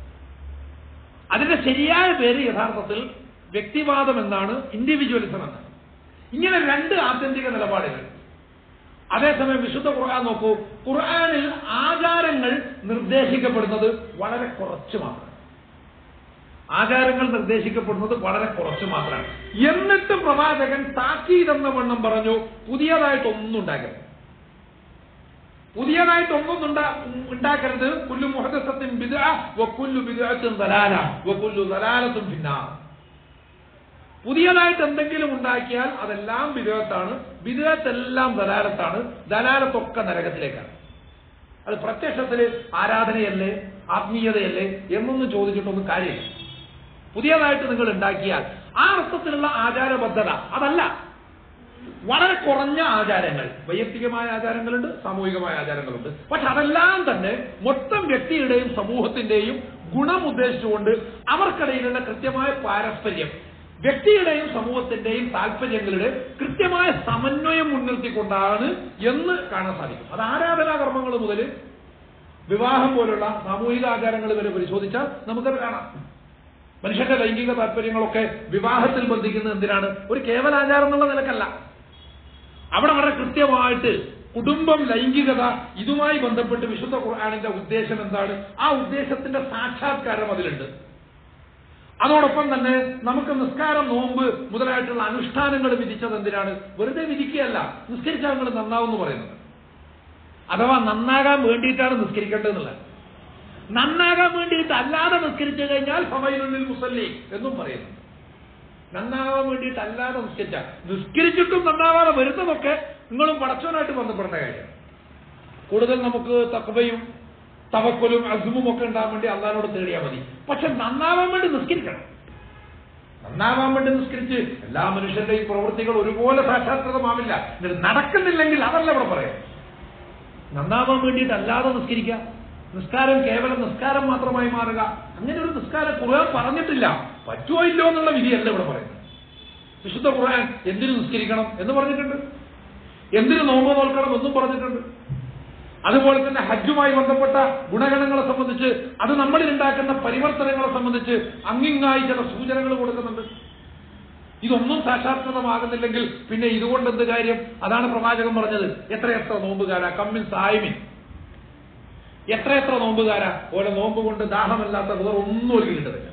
അതിന്റെ ശരിയായ പേര് യഥാർത്ഥത്തിൽ വ്യക്തിവാദം എന്നാണ് ഇൻഡിവിജ്വലിസം എന്ന് ഇങ്ങനെ രണ്ട് ആത്യന്തിക നിലപാടുകൾ അതേസമയം വിശുദ്ധ ഖുർആൻ നോക്കൂ ഖുർആനിൽ ആചാരങ്ങൾ നിർദ്ദേശിക്കപ്പെടുന്നത് വളരെ കുറച്ച് മാത്രം ആചാരങ്ങൾ നിർദ്ദേശിക്കപ്പെടുന്നത് വളരെ കുറച്ച് മാത്രമാണ് എന്നിട്ട് പ്രവാചകൻ താക്കീത് എന്ന വണ്ണം പറഞ്ഞു പുതിയതായിട്ടൊന്നും ഉണ്ടാക്കരുത് പുതിയതായിട്ടൊന്നും ഉണ്ടാ- ഉണ്ടാക്കരുത് കുല്ലു മുഹദസത്തിൻ ബിദ്അ വക്കുല്ലു ബിദ്അത്തിൻ ദലാല വക്കുല്ലു ദലാലത്തും ഫിന്നാർ പുതിയതായിട്ട് എന്തെങ്കിലും ഉണ്ടാക്കിയാൽ അതെല്ലാം ബിദുവത്താണ് ബിദുവത്തെല്ലാം ദലാലത്താണ് ദലാലത്തൊക്കെ നരകത്തിലേക്കാണ് അത് പ്രത്യക്ഷത്തിൽ ആരാധനയല്ലേ ആത്മീയതയല്ലേ എന്നൊന്നും ചോദിച്ചിട്ടൊന്നും കാര്യമില്ല പുതിയതായിട്ട് നിങ്ങൾ ഉണ്ടാക്കിയാൽ ആ അർത്ഥത്തിലുള്ള ആചാരബദ്ധത അതല്ല വളരെ കുറഞ്ഞ ആചാരങ്ങൾ വൈയക്തികമായ ആചാരങ്ങളുണ്ട് സാമൂഹികമായ ആചാരങ്ങളുണ്ട് പക്ഷെ അതെല്ലാം തന്നെ മൊത്തം വ്യക്തിയുടെയും സമൂഹത്തിന്റെയും ഗുണം ഉദ്ദേശിച്ചുകൊണ്ട് അവർക്കിടയിലുള്ള കൃത്യമായ പാരസ്പര്യം വ്യക്തിയുടെയും സമൂഹത്തിന്റെയും താല്പര്യങ്ങളുടെ കൃത്യമായ സമന്വയം മുൻനിർത്തിക്കൊണ്ടാണ് എന്ന് കാണാൻ സാധിക്കും അത് ആരാധനാ കർമ്മങ്ങൾ മുതൽ വിവാഹം പോലുള്ള സാമൂഹിക ആചാരങ്ങൾ വരെ പരിശോധിച്ചാൽ നമുക്കത് കാണാം മനുഷ്യന്റെ ലൈംഗിക താല്പര്യങ്ങളൊക്കെ വിവാഹത്തിൽ ബന്ധിക്കുന്നത് എന്തിനാണ് ഒരു കേവലാചാരം എന്നുള്ള നിലക്കല്ല അവിടെ വളരെ കൃത്യമായിട്ട് കുടുംബം ലൈംഗികത ഇതുമായി ബന്ധപ്പെട്ട് വിശുദ്ധ ഖുർആാനിന്റെ ഉദ്ദേശം എന്താണ് ആ ഉദ്ദേശത്തിന്റെ സാക്ഷാത്കാരം അതിലുണ്ട് അതോടൊപ്പം തന്നെ നമുക്ക് നിസ്കാരം നോമ്പ് മുതലായിട്ടുള്ള അനുഷ്ഠാനങ്ങൾ വിധിച്ചത് എന്തിനാണ് വെറുതെ വിധിക്കുകയല്ല നിസ്കരിച്ചാൽ നിങ്ങൾ നന്നാവെന്ന് പറയുന്നത് അഥവാ നന്നാകാൻ വേണ്ടിയിട്ടാണ് നിസ്കരിക്കേണ്ടതെന്നുള്ളത് നന്നാകാൻ വേണ്ടിയിട്ട് അല്ലാതെ നിസ്കരിച്ചു കഴിഞ്ഞാൽ ഫമയിലുള്ളിൽ മുസല്ലി എന്നും പറയുന്നു നന്നാവാൻ വേണ്ടിയിട്ട് അല്ലാതെ നിസ്കരിച്ചാൽ നിസ്കരിച്ചിട്ടും നന്നാവാതെ വരുന്നതൊക്കെ നിങ്ങളും പടച്ചവനായിട്ട് ബന്ധപ്പെടേണ്ട കാര്യം കൂടുതൽ നമുക്ക് തക്കവയും തവക്കലും അസുമും ഒക്കെ ഉണ്ടാകാൻ വേണ്ടി അള്ളഹാനോട് തേടിയാൽ മതി പക്ഷെ നന്നാവാൻ വേണ്ടി നിസ്കരിക്കണം നന്നാവാൻ വേണ്ടി നിസ്കരിച്ച് എല്ലാ മനുഷ്യരുടെയും പ്രവൃത്തികൾ ഒരുപോലെ സാക്ഷാത്കൃതമാവില്ല എന്നിട്ട് നടക്കുന്നില്ലെങ്കിൽ അതല്ല ഇവിടെ പറയാം നന്നാവാൻ വേണ്ടിയിട്ട് അല്ലാതെ നിസ്കരിക്കുക നിസ്കാരം കേവലം നിസ്കാരം മാത്രമായി മാറുക അങ്ങനെ ഒരു നിസ്കാരം ഖുർആൻ പറഞ്ഞിട്ടില്ല പറ്റുമോ ഇല്ലോ എന്നുള്ള വിധിയല്ല ഇവിടെ പറയുന്നത് വിശുദ്ധ ഖുർആൻ എന്തിനു നിസ്കരിക്കണം എന്ന് പറഞ്ഞിട്ടുണ്ട് എന്തിനു നോമ്പ് നോൽക്കണം എന്നും പറഞ്ഞിട്ടുണ്ട് അതുപോലെ തന്നെ ഹജ്ജുമായി ബന്ധപ്പെട്ട ഗുണഗണങ്ങളെ സംബന്ധിച്ച് അത് നമ്മളിൽ ഉണ്ടാക്കുന്ന പരിവർത്തനങ്ങളെ സംബന്ധിച്ച് അങ്ങിങ്ങായി ചില സൂചനകൾ കൊടുക്കുന്നുണ്ട് ഇതൊന്നും സാക്ഷാത്കൃതമാകുന്നില്ലെങ്കിൽ പിന്നെ ഇതുകൊണ്ട് എന്ത് കാര്യം അതാണ് പ്രവാചകൻ പറഞ്ഞത് എത്രയെത്ര നോമ്പുകാരാ കമ്മിൻ സായ്മിൻ എത്രയെത്ര നോമ്പുകാരാ ഓരോ നോമ്പ് കൊണ്ട് ദാഹമല്ലാത്ത വേറെ ഒന്നും ഒരു കിട്ടുന്നില്ല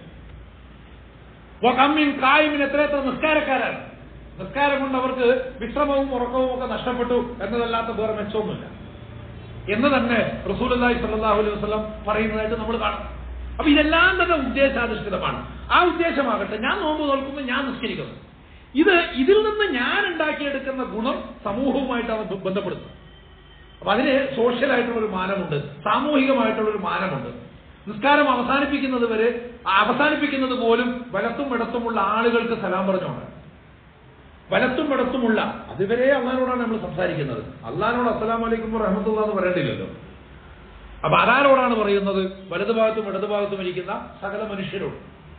ഓ കമ്മിൻ കായ്മിൻ എത്രയെത്ര നിസ്കാരക്കാരാണ് നിസ്കാരം കൊണ്ട് അവർക്ക് വിശ്രമവും ഉറക്കവും ഒക്കെ നഷ്ടപ്പെട്ടു എന്നതല്ലാത്ത വേറെ മെച്ചമൊന്നുമില്ല എന്ന് തന്നെ റസൂലി സല്ലാഹു അലൈഹി വസ്ലം പറയുന്നതായിട്ട് നമ്മൾ കാണാം അപ്പൊ ഇതെല്ലാം തന്നെ ഉദ്ദേശാധിഷ്ഠിതമാണ് ആ ഉദ്ദേശമാകട്ടെ ഞാൻ നോമ്പ് നോൽക്കുമ്പോൾ ഞാൻ നിസ്കരിക്കുന്നു ഇത് ഇതിൽ നിന്ന് ഞാൻ ഉണ്ടാക്കിയെടുക്കുന്ന ഗുണം സമൂഹവുമായിട്ടാണ് ബ- ബന്ധപ്പെടുന്നത് അപ്പൊ അതിന് സോഷ്യലായിട്ടുള്ള ഒരു മാനമുണ്ട് സാമൂഹികമായിട്ടുള്ള ഒരു മാനമുണ്ട് നിസ്കാരം അവസാനിപ്പിക്കുന്നത് വരെ ആ അവസാനിപ്പിക്കുന്നത് പോലും വലത്തും ഇടത്തുമുള്ള ആളുകൾക്ക് സലാം പറഞ്ഞുകൊണ്ട് വലത്തും ഇടത്തുമുള്ള അതുവരെ അള്ളഹാനോടാണ് നമ്മൾ സംസാരിക്കുന്നത് അള്ളഹാനോട് അസ്സലാം വലൈക്കും റഹമത്തുള്ള എന്ന് പറയേണ്ടില്ലല്ലോ അപ്പൊ ആരാരോടാണ് പറയുന്നത് വലതുഭാഗത്തും ഇടതുഭാഗത്തും ഇരിക്കുന്ന സകല മനുഷ്യരോട്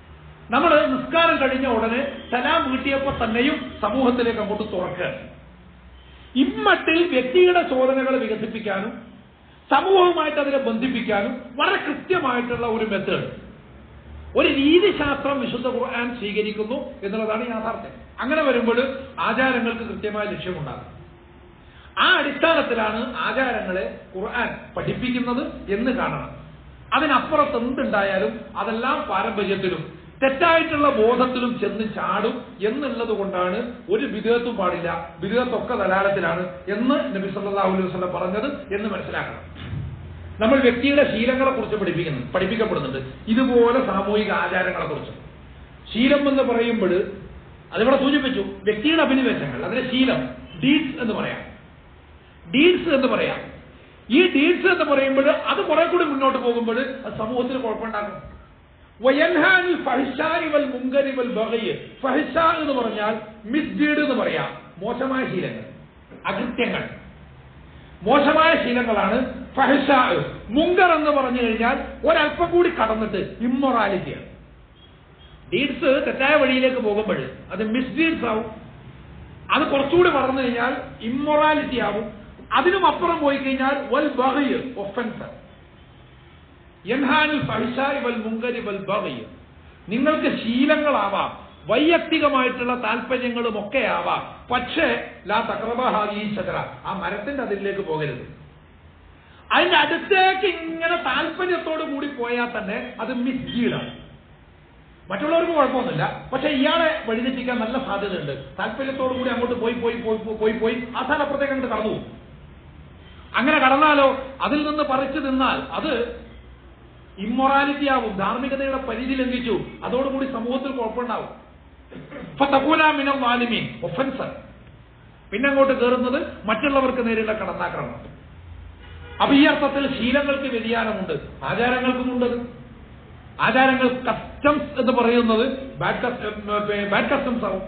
നമ്മൾ നിസ്കാരം കഴിഞ്ഞ ഉടനെ സലാം വീട്ടിയപ്പോൾ തന്നെയും സമൂഹത്തിലേക്ക് അങ്ങോട്ട് തുറക്കുകയാണ് ഇമ്മട്ടിൽ വ്യക്തിയുടെ ചോദനകൾ വികസിപ്പിക്കാനും സമൂഹവുമായിട്ട് അതിനെ ബന്ധിപ്പിക്കാനും വളരെ കൃത്യമായിട്ടുള്ള ഒരു മെത്തേഡ് ഒരു രീതിശാസ്ത്രം വിശുദ്ധ ഖുർആൻ സ്വീകരിക്കുന്നു എന്നുള്ളതാണ് യാഥാർത്ഥ്യം അങ്ങനെ വരുമ്പോൾ ആചാരങ്ങൾക്ക് കൃത്യമായ ലക്ഷ്യമുണ്ടാകും ആ അടിസ്ഥാനത്തിലാണ് ആചാരങ്ങളെ ഖുർആൻ പഠിപ്പിക്കുന്നത് എന്ന് കാണണം അതിനപ്പുറത്ത് എന്തുണ്ടായാലും അതെല്ലാം പാരമ്പര്യത്തിലും തെറ്റായിട്ടുള്ള ബോധത്തിലും ചെന്ന് ചാടും എന്നുള്ളത് കൊണ്ടാണ് ഒരു വിധേയത്വം പാടില്ല വിധേയത്വമൊക്കെ ദലാലത്തിലാണ് എന്ന് നബി സല്ലല്ലാഹു അലൈഹി വസല്ലം പറഞ്ഞത് എന്ന് മനസ്സിലാക്കണം നമ്മൾ വ്യക്തിയുടെ ശീലങ്ങളെ കുറിച്ച് പഠിപ്പിക്കുന്നു പഠിപ്പിക്കപ്പെടുന്നുണ്ട് ഇതുപോലെ സാമൂഹിക ആചാരങ്ങളെ കുറിച്ച് ശീലം എന്ന് പറയുമ്പോൾ അതിവിടെ സൂചിപ്പിച്ചു വ്യക്തിയുടെ അഭിനിവേശങ്ങൾ അതിന്റെ ശീലം ഡീഡ്സ് എന്ന് പറയാം ഡീഡ്സ് എന്ന് പറയാം ഈ ഡീഡ്സ് എന്ന് പറയുമ്പോൾ അത് കുറെ കൂടി മുന്നോട്ട് പോകുമ്പോൾ അത് സമൂഹത്തിന് കുഴപ്പമുണ്ടാക്കും വയൻഹാനിൽ ഫഹിഷായി വൽ മുങ്കരി വൽ ബഗയ് ഫഹിഷ എന്ന് പറഞ്ഞാൽ മിസ്ഡീഡ് എന്ന് പറയാം മോശമായ ശീലങ്ങൾ അകൃത്യങ്ങൾ മോശമായ ശീലങ്ങളാണ് ഫഹിഷ മുങ്കർ എന്ന് പറഞ്ഞു കഴിഞ്ഞാൽ ഒരല്പം കൂടി കടന്നിട്ട് ഇമ്മൊറാലിറ്റിയാണ് ഡീഡ്സ് തെറ്റായ വഴിയിലേക്ക് പോകുമ്പോൾ അത് മിസ്ഡീഡ്സ് ആവും അത് കുറച്ചുകൂടി വളർന്നു കഴിഞ്ഞാൽ ഇമ്മൊറാലിറ്റി ആവും അതിനും അപ്പുറം പോയി കഴിഞ്ഞാൽ വൽ ബഹയ് ഒഫൻസ് യൻഹാനിൽ ഫഹിഷായി വൽ മുങ്കരി വൽ ബഹയ് നിങ്ങൾക്ക് ശീലങ്ങളാവാം വൈയക്തികമായിട്ടുള്ള താല്പര്യങ്ങളും ഒക്കെ ആവാം പക്ഷേ ലാ തക്രബഹാദി ചക്ര ആ മരത്തിന്റെ അതിലേക്ക് പോകരുത് അതിന്റെ അടുത്തേക്ക് ഇങ്ങനെ താല്പര്യത്തോട് കൂടി പോയാൽ തന്നെ അത് മിസ്ഗീഡാണ് മറ്റുള്ളവർക്ക് കുഴപ്പമൊന്നുമില്ല പക്ഷെ ഇയാളെ വഴിതെറ്റിക്കാൻ നല്ല സാധ്യതയുണ്ട് താല്പര്യത്തോടു കൂടി അങ്ങോട്ട് പോയി പോയി പോയി പോയി, പോയി പോയി അവസാനം അപ്പുറത്തേക്ക് അങ്ങോട്ട് കടന്നു പോകും അങ്ങനെ കടന്നാലോ അതിൽ നിന്ന് പറിച്ചു നിന്നാൽ അത് ഇമ്മൊറാലിറ്റി ആവും ധാർമ്മികതയുടെ പരിധി ലംഘിച്ചു അതോടുകൂടി സമൂഹത്തിൽ കുഴപ്പമുണ്ടാവും ഫതകൂലാമിനം വാലിമീൻ ഒഫൻസർ പിന്നെ അങ്ങോട്ട് കയറുന്നത് മറ്റുള്ളവർക്ക് നേരെയുള്ള കടന്നാക്രമണം അപ്പൊ ഈ അർത്ഥത്തിൽ ശീലങ്ങൾക്ക് വ്യതിയാനമുണ്ട് ആചാരങ്ങൾക്കുമുണ്ട് ആചാരങ്ങൾ കസ്റ്റംസ് എന്ന് പറയുന്നത് ബാഡ് ബാഡ് കസ്റ്റംസ് ആവും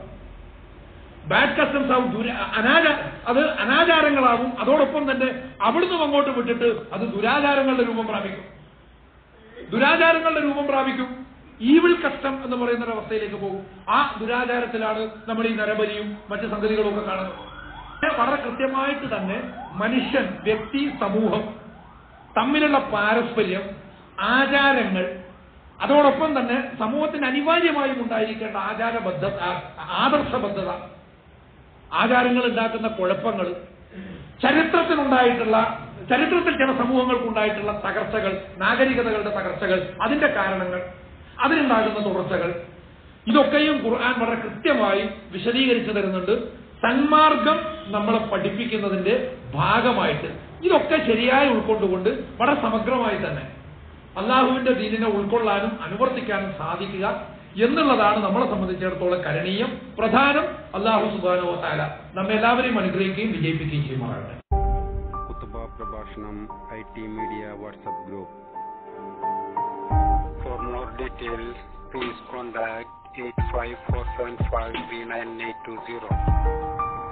ബാഡ് കസ്റ്റംസ് ആവും ദുര- അനാചാ അത് അനാചാരങ്ങളാവും അതോടൊപ്പം തന്നെ അവിടുന്ന് അങ്ങോട്ട് വിട്ടിട്ട് അത് ദുരാചാരങ്ങളുടെ രൂപം പ്രാപിക്കും ദുരാചാരങ്ങളുടെ രൂപം പ്രാപിക്കും ഈവിൾ കസ്റ്റം എന്ന് പറയുന്ന ഒരു അവസ്ഥയിലേക്ക് പോകും ആ ദുരാചാരത്തിലാണ് നമ്മൾ ഈ നരബലിയും മറ്റു സംഗതികളും ഒക്കെ കാണുന്നത് വളരെ കൃത്യമായിട്ട് തന്നെ മനുഷ്യൻ വ്യക്തി സമൂഹം തമ്മിലുള്ള പാരസ്പര്യം ആചാരങ്ങൾ അതോടൊപ്പം തന്നെ സമൂഹത്തിന് അനിവാര്യമായും ഉണ്ടായിരിക്കേണ്ട ആചാരബദ്ധ ആ- ആദർശബദ്ധത ആചാരങ്ങൾ ഉണ്ടാക്കുന്ന കുഴപ്പങ്ങൾ ചരിത്രത്തിനുണ്ടായിട്ടുള്ള ചരിത്രത്തിൽ ചില സമൂഹങ്ങൾക്കുണ്ടായിട്ടുള്ള തകർച്ചകൾ നാഗരികതകളുടെ തകർച്ചകൾ അതിന്റെ കാരണങ്ങൾ അതിനുണ്ടാകുന്ന തുടർച്ചകൾ ഇതൊക്കെയും ഖുർആൻ വളരെ കൃത്യമായി വിശദീകരിച്ചു തരുന്നുണ്ട് സന്മാർഗം നമ്മളെ പഠിപ്പിക്കുന്നതിന്റെ ഭാഗമായിട്ട് ഇതൊക്കെ ശരിയായി ഉൾക്കൊണ്ടുകൊണ്ട് വളരെ സമഗ്രമായി തന്നെ അള്ളാഹുവിന്റെ ദീനിനെ ഉൾക്കൊള്ളാനും അനുവർത്തിക്കാനും സാധിക്കുക എന്നുള്ളതാണ് നമ്മളെ സംബന്ധിച്ചിടത്തോളം കരണീയം പ്രധാനം അള്ളാഹു സുബാനോ താല നമ്മെല്ലാവരെയും അനുഗ്രഹിക്കുകയും വിജയിപ്പിക്കുകയും ചെയ്യുമാറാകട്ടെ കുത്തുബ പ്രഭാഷണം I T media WhatsApp group For more details, please contact 85475 3980.